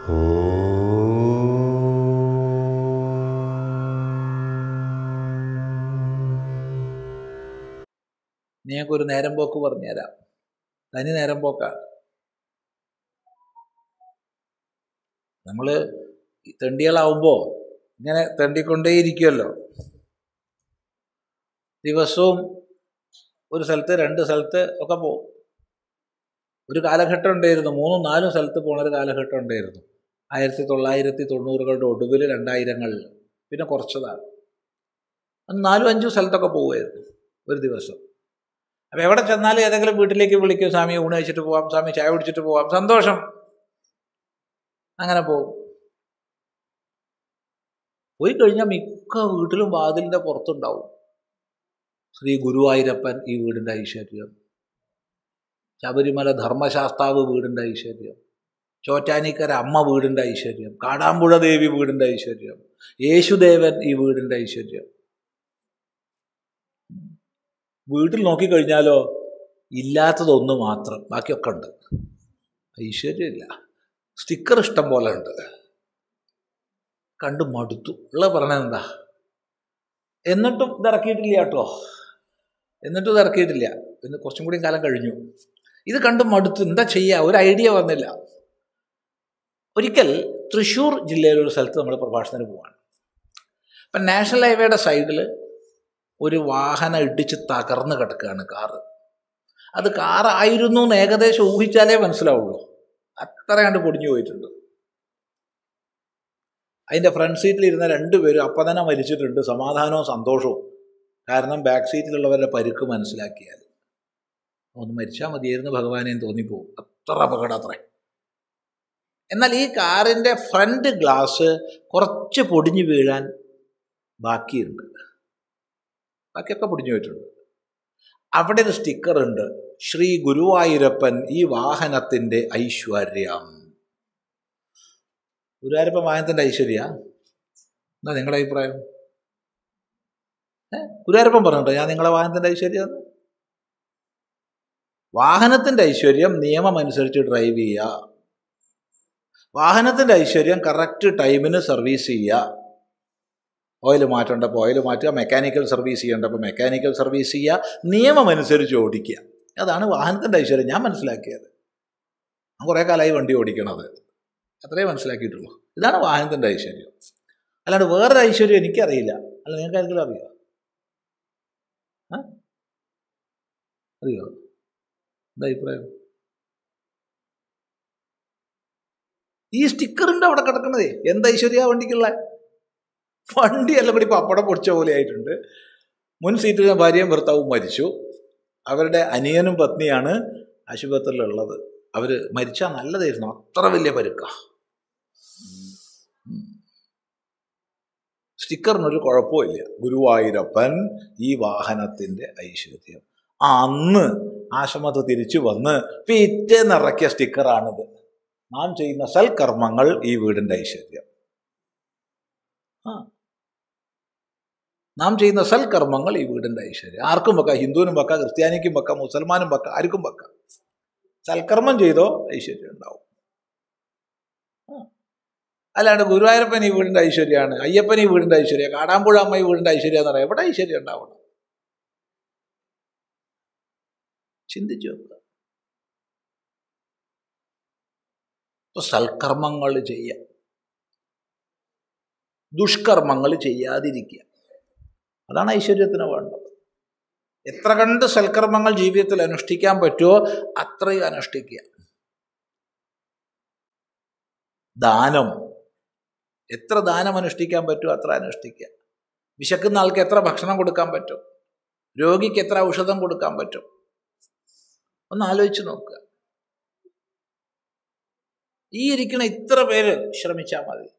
നിങ്ങൾക്കൊരു നേരം പോക്ക് പറഞ്ഞുതരാം തനി നേരം പോക്കാണ് നമ്മൾ തെണ്ടികളാവുമ്പോൾ ഇങ്ങനെ തെണ്ടിക്കൊണ്ടേയിരിക്കുമല്ലോ ദിവസവും ഒരു സ്ഥലത്ത് രണ്ട് സ്ഥലത്ത് ഒക്കെ പോകും ഒരു കാലഘട്ടം ഉണ്ടായിരുന്നു മൂന്നും നാലും സ്ഥലത്ത് പോണ ഒരു കാലഘട്ടം ഉണ്ടായിരുന്നു ആയിരത്തി തൊള്ളായിരത്തി തൊണ്ണൂറുകളുടെ ഒടുവിൽ രണ്ടായിരങ്ങളിൽ പിന്നെ കുറച്ചതാണ് അന്ന് നാലും അഞ്ചും സ്ഥലത്തൊക്കെ പോവുമായിരുന്നു ഒരു ദിവസം അപ്പം എവിടെ ചെന്നാലും ഏതെങ്കിലും വീട്ടിലേക്ക് വിളിക്കും സ്വാമി ഊണ് കഴിച്ചിട്ട് പോവാം സ്വാമി ചായ കുടിച്ചിട്ട് പോവാം സന്തോഷം അങ്ങനെ പോകും പോയി കഴിഞ്ഞാൽ മിക്ക വീട്ടിലും വാതിലിൻ്റെ പുറത്തുണ്ടാവും ശ്രീ ഗുരുവായൂരപ്പൻ ഈ വീടിൻ്റെ ഐശ്വര്യം ശബരിമല ധർമ്മശാസ്താവ് വീടിൻ്റെ ഐശ്വര്യം ചോറ്റാനിക്കര അമ്മ വീടിൻ്റെ ഐശ്വര്യം കാടാമ്പുഴ ദേവി വീടിൻ്റെ ഐശ്വര്യം യേശുദേവൻ ഈ വീടിൻ്റെ ഐശ്വര്യം വീട്ടിൽ നോക്കിക്കഴിഞ്ഞാലോ ഇല്ലാത്തതൊന്ന് മാത്രം ബാക്കിയൊക്കെ ഉണ്ട് ഐശ്വര്യമില്ല സ്റ്റിക്കർ ഇഷ്ടം പോലെ ഉണ്ട് കണ്ടു മടുത്തു ഉള്ള പറഞ്ഞത് എന്താ എന്നിട്ടും ഇത് ഇറക്കിയിട്ടില്ല കേട്ടോ എന്നിട്ടും ഇത് ഇറക്കിയിട്ടില്ല ഇന്ന് കുറച്ചും കൂടി കാലം കഴിഞ്ഞു ഇത് കണ്ട് മടുത്തു എന്താ ചെയ്യുക ഒരു ഐഡിയ വന്നില്ല ഒരിക്കൽ തൃശ്ശൂർ ജില്ലയിലെ ഒരു സ്ഥലത്ത് നമ്മൾ പ്രഭാഷണത്തിന് പോവാണ് അപ്പം നാഷണൽ ഹൈവേയുടെ സൈഡിൽ ഒരു വാഹനം ഇടിച്ച് തകർന്ന് കിടക്കുകയാണ് കാറ് അത് കാറായിരുന്നു എന്ന് ഏകദേശം ഊഹിച്ചാലേ മനസ്സിലാവുള്ളൂ അത്ര കണ്ട് പൊടിഞ്ഞു പോയിട്ടുണ്ട് അതിൻ്റെ ഫ്രണ്ട് സീറ്റിലിരുന്ന രണ്ടുപേരും അപ്പം തന്നെ മരിച്ചിട്ടുണ്ട് സമാധാനവും സന്തോഷവും കാരണം ബാക്ക് സീറ്റിലുള്ളവരുടെ പരുക്ക് മനസ്സിലാക്കിയാൽ ഒന്ന് മരിച്ചാൽ മതിയായിരുന്നു ഭഗവാനെയും തോന്നിപ്പോവും അത്ര അപകടം അത്രേ എന്നാൽ ഈ കാറിൻ്റെ ഫ്രണ്ട് ഗ്ലാസ് കുറച്ച് പൊടിഞ്ഞു വീഴാൻ ബാക്കിയുണ്ട് ബാക്കിയൊക്കെ പൊടിഞ്ഞു പോയിട്ടുണ്ട് അവിടെ ഒരു സ്റ്റിക്കർ ഉണ്ട് ശ്രീ ഗുരുവായൂരപ്പൻ ഈ വാഹനത്തിൻ്റെ ഐശ്വര്യം ഗുരുവായൂരപ്പൻ വാഹനത്തിൻ്റെ ഐശ്വര്യ എന്താ നിങ്ങളുടെ അഭിപ്രായം ഏ ഗുരുവായൂരപ്പൻ പറഞ്ഞിട്ടോ ഞാൻ നിങ്ങളെ വാഹനത്തിൻ്റെ ഐശ്വര്യം വാഹനത്തിൻ്റെ ഐശ്വര്യം നിയമം അനുസരിച്ച് ഡ്രൈവ് ചെയ്യുക വാഹനത്തിൻ്റെ ഐശ്വര്യം കറക്റ്റ് ടൈമിന് സർവീസ് ചെയ്യുക ഓയിൽ മാറ്റേണ്ടപ്പോൾ ഓയിൽ മാറ്റുക മെക്കാനിക്കൽ സർവീസ് ചെയ്യേണ്ടപ്പോൾ മെക്കാനിക്കൽ സർവീസ് ചെയ്യുക നിയമം അനുസരിച്ച് ഓടിക്കുക അതാണ് വാഹനത്തിൻ്റെ ഐശ്വര്യം ഞാൻ മനസ്സിലാക്കിയത് ഞാൻ കുറേ കാലമായി വണ്ടി ഓടിക്കണത് അത്രേ മനസ്സിലാക്കിയിട്ടുള്ളൂ ഇതാണ് വാഹനത്തിൻ്റെ ഐശ്വര്യം അല്ലാണ്ട് വേറൊരു ഐശ്വര്യം എനിക്കറിയില്ല അല്ല നിങ്ങൾക്ക് ആർക്കെങ്കിലും അറിയോ അറിയോ എന്താ അഭിപ്രായം ഈ സ്റ്റിക്കറിൻ്റെ അവിടെ കിടക്കണതേ എന്ത് ഐശ്വര്യ വണ്ടിക്കുള്ള വണ്ടി എല്ലാം കൂടി പപ്പടം പൊടിച്ച പോലെ ആയിട്ടുണ്ട് മുൻ സീറ്റിലെ ഭാര്യയും ഭർത്താവും മരിച്ചു അവരുടെ അനിയനും പത്നിയാണ് ആശുപത്രിയിലുള്ളത് അവർ മരിച്ചാൽ നല്ലതായിരുന്നു അത്ര വലിയ പരുക്ക സ്റ്റിക്കറിനൊരു കുഴപ്പമില്ല ഗുരുവായൂരപ്പൻ ഈ വാഹനത്തിൻ്റെ ഐശ്വര്യം അന്ന് ആശ്രമത്ത് തിരിച്ചു വന്ന് പിറ്റേന്നിറക്കിയ സ്റ്റിക്കറാണിത് നാം ചെയ്യുന്ന സൽക്കർമ്മങ്ങൾ ഈ വീടിൻ്റെ ഐശ്വര്യം ആ നാം ചെയ്യുന്ന സൽക്കർമ്മങ്ങൾ ഈ വീടിൻ്റെ ഐശ്വര്യം ആർക്കും വെക്കാം ഹിന്ദുവിനും വെക്കാം ക്രിസ്ത്യാനിക്കും വെക്കാം മുസൽമാനും വെക്കാം ആർക്കും വെക്കാം സൽക്കർമ്മം ചെയ്തോ ഐശ്വര്യം ഉണ്ടാവും അല്ലാണ്ട് ഗുരുവായൂരപ്പൻ ഈ വീടിൻ്റെ ഐശ്വര്യമാണ് അയ്യപ്പൻ ഈ വീടിൻ്റെ ഐശ്വര്യം കാടാമ്പുഴ അമ്മ ഈ വീടിൻ്റെ ഐശ്വര്യം എന്ന് പറയാം എവിടെ ഐശ്വര്യം ഉണ്ടാവണം ചിന്തിച്ചു നോക്കുക ഇപ്പൊ സൽക്കർമ്മങ്ങൾ ചെയ്യാം ദുഷ്കർമ്മങ്ങൾ ചെയ്യാതിരിക്കുക അതാണ് ഐശ്വര്യത്തിന് വേണ്ടത് എത്ര കണ്ട് സൽക്കർമ്മങ്ങൾ ജീവിതത്തിൽ അനുഷ്ഠിക്കാൻ പറ്റുമോ അത്രയും അനുഷ്ഠിക്കുക ദാനം എത്ര ദാനം അനുഷ്ഠിക്കാൻ പറ്റുമോ അത്ര അനുഷ്ഠിക്കുക വിശക്കുന്ന ആൾക്ക് എത്ര ഭക്ഷണം കൊടുക്കാൻ പറ്റും രോഗിക്ക് എത്ര ഔഷധം കൊടുക്കാൻ പറ്റും ഒന്ന് ആലോചിച്ച് നോക്കുക ഈ ഇരിക്കുന്ന ഇത്ര പേര് ശ്രമിച്ചാൽ മതി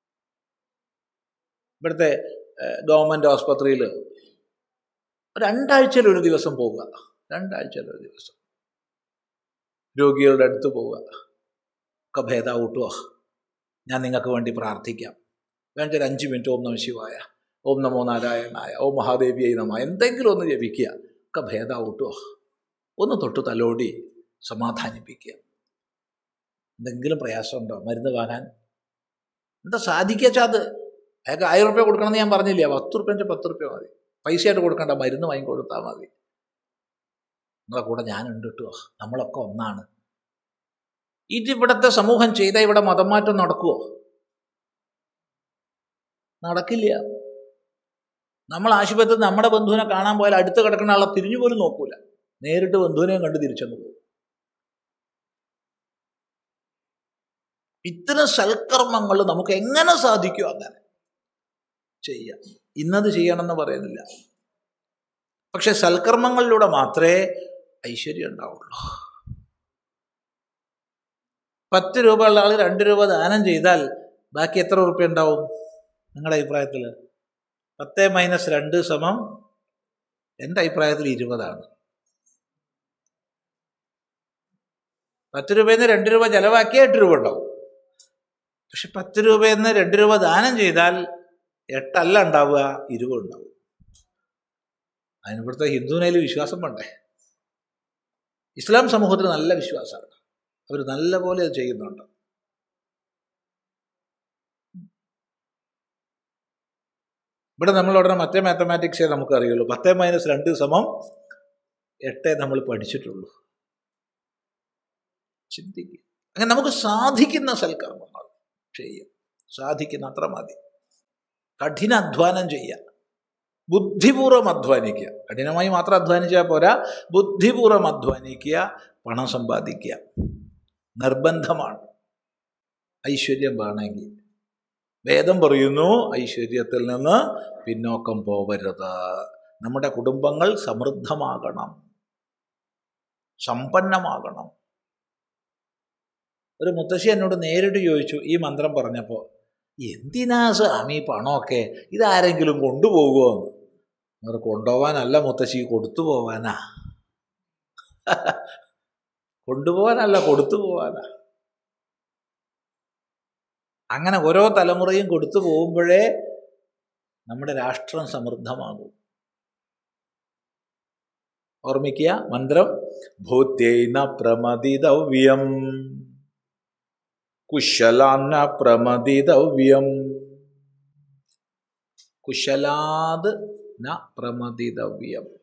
ഇവിടുത്തെ ഗവൺമെൻറ് ആസ്പത്രിയിൽ രണ്ടാഴ്ചയിൽ ഒരു ദിവസം പോവുക രണ്ടാഴ്ചയിൽ ഒരു ദിവസം രോഗികളുടെ അടുത്ത് പോവുക ഒക്കെ ഭേദാവൂട്ടുക ഞാൻ നിങ്ങൾക്ക് വേണ്ടി പ്രാർത്ഥിക്കാം വേണ്ട ഒരു അഞ്ച് മിനിറ്റ് ഓം നമ ശിവായ ഓം നമോ നാരായണായ ഓം മഹാദേവിയായി നമ എന്തെങ്കിലും ഒന്ന് ജപിക്കുക ഒക്കെ ഭേദാവൂട്ടുക ഒന്ന് തൊട്ട് തലോടി സമാധാനിപ്പിക്കുക എന്തെങ്കിലും പ്രയാസമുണ്ടോ മരുന്ന് വാങ്ങാൻ എന്താ സാധിക്കാച്ചാ അത് അയാൾക്ക് ആയിരം റുപ്യ കൊടുക്കണമെന്ന് ഞാൻ പറഞ്ഞില്ല പത്ത് റുപ്യ വെച്ചാൽ പത്ത് റുപ്യ മതി പൈസയായിട്ട് കൊടുക്കണ്ട മരുന്ന് വാങ്ങി കൊടുത്താൽ മതി നിങ്ങളെ കൂടെ ഞാനുണ്ട് കേട്ടോ നമ്മളൊക്കെ ഒന്നാണ് ഇത് ഇവിടുത്തെ സമൂഹം ചെയ്താൽ ഇവിടെ മതം മാറ്റം നടക്കുമോ നടക്കില്ല നമ്മൾ ആശുപത്രിയിൽ നമ്മുടെ ബന്ധുവിനെ കാണാൻ പോയാൽ അടുത്ത് കിടക്കുന്ന ആളെ തിരിഞ്ഞു പോലും നോക്കൂല നേരിട്ട് ബന്ധുവിനെയും കണ്ട് തിരിച്ചെന്ന് പോകും ഇത്തരം സൽക്കർമ്മങ്ങൾ നമുക്ക് എങ്ങനെ സാധിക്കും അങ്ങനെ ചെയ്യാം ഇന്നത് ചെയ്യണമെന്ന് പറയുന്നില്ല പക്ഷെ സൽക്കർമ്മങ്ങളിലൂടെ മാത്രമേ ഐശ്വര്യം ഉണ്ടാവുള്ളൂ പത്ത് രൂപ ഉള്ള ആൾ രണ്ട് രൂപ ദാനം ചെയ്താൽ ബാക്കി എത്ര ഉറുപ്പ്യ ഉണ്ടാവും നിങ്ങളുടെ അഭിപ്രായത്തിൽ പത്ത് മൈനസ് രണ്ട് സമം എൻ്റെ അഭിപ്രായത്തിൽ ഇരുപതാണ് പത്ത് രൂപയിൽ നിന്ന് രണ്ട് രൂപ ചെലവാക്കിയാൽ എട്ട് രൂപ ഉണ്ടാവും പക്ഷെ പത്ത് രൂപയിൽ നിന്ന് രണ്ട് രൂപ ദാനം ചെയ്താൽ എട്ടല്ല ഉണ്ടാവുക ഇരുപത് ഉണ്ടാവും അതിനിവിടുത്തെ ഹിന്ദുവിനയിൽ വിശ്വാസം വേണ്ടേ ഇസ്ലാം സമൂഹത്തിൽ നല്ല വിശ്വാസമാണ് അവർ നല്ല പോലെ അത് ചെയ്യുന്നുണ്ട് ഇവിടെ നമ്മൾ ഉടനെ മറ്റേ മാത്തമാറ്റിക്സേ നമുക്ക് അറിയുള്ളൂ പത്ത് മൈനസ് രണ്ട് സമം എട്ടേ നമ്മൾ പഠിച്ചിട്ടുള്ളൂ ചിന്തിക്കുക അങ്ങനെ നമുക്ക് സാധിക്കുന്ന സൽക്കർമ്മങ്ങൾ ചെയ്യാം സാധിക്കുന്ന അത്ര മതി കഠിന അധ്വാനം ചെയ്യുക ബുദ്ധിപൂർവ്വം അധ്വാനിക്കുക കഠിനമായി മാത്രം അധ്വാനിച്ചാൽ പോരാ ബുദ്ധിപൂർവ്വം അധ്വാനിക്കുക പണം സമ്പാദിക്കുക നിർബന്ധമാണ് ഐശ്വര്യം വേണമെങ്കിൽ വേദം പറയുന്നു ഐശ്വര്യത്തിൽ നിന്ന് പിന്നോക്കം പോവരുത് നമ്മുടെ കുടുംബങ്ങൾ സമൃദ്ധമാകണം സമ്പന്നമാകണം ഒരു മുത്തശ്ശി എന്നോട് നേരിട്ട് ചോദിച്ചു ഈ മന്ത്രം പറഞ്ഞപ്പോൾ എന്തിനാ സ്വാമി പണമൊക്കെ ഇതാരെങ്കിലും കൊണ്ടുപോകുമോ അവർ കൊണ്ടുപോകാനല്ല മുത്തശ്ശി കൊടുത്തു പോവാനാ കൊണ്ടുപോകാനല്ല കൊടുത്തു പോവാനാ അങ്ങനെ ഓരോ തലമുറയും കൊടുത്തു പോകുമ്പോഴേ നമ്മുടെ രാഷ്ട്രം സമൃദ്ധമാകും ഓർമ്മിക്കുക മന്ത്രം ഭൂത്യൈന പ്രമദിതവ്യം കുശലാന്ന പ്രമദിതവ്യം കുശലാത് ന പ്രമദിതവ്യം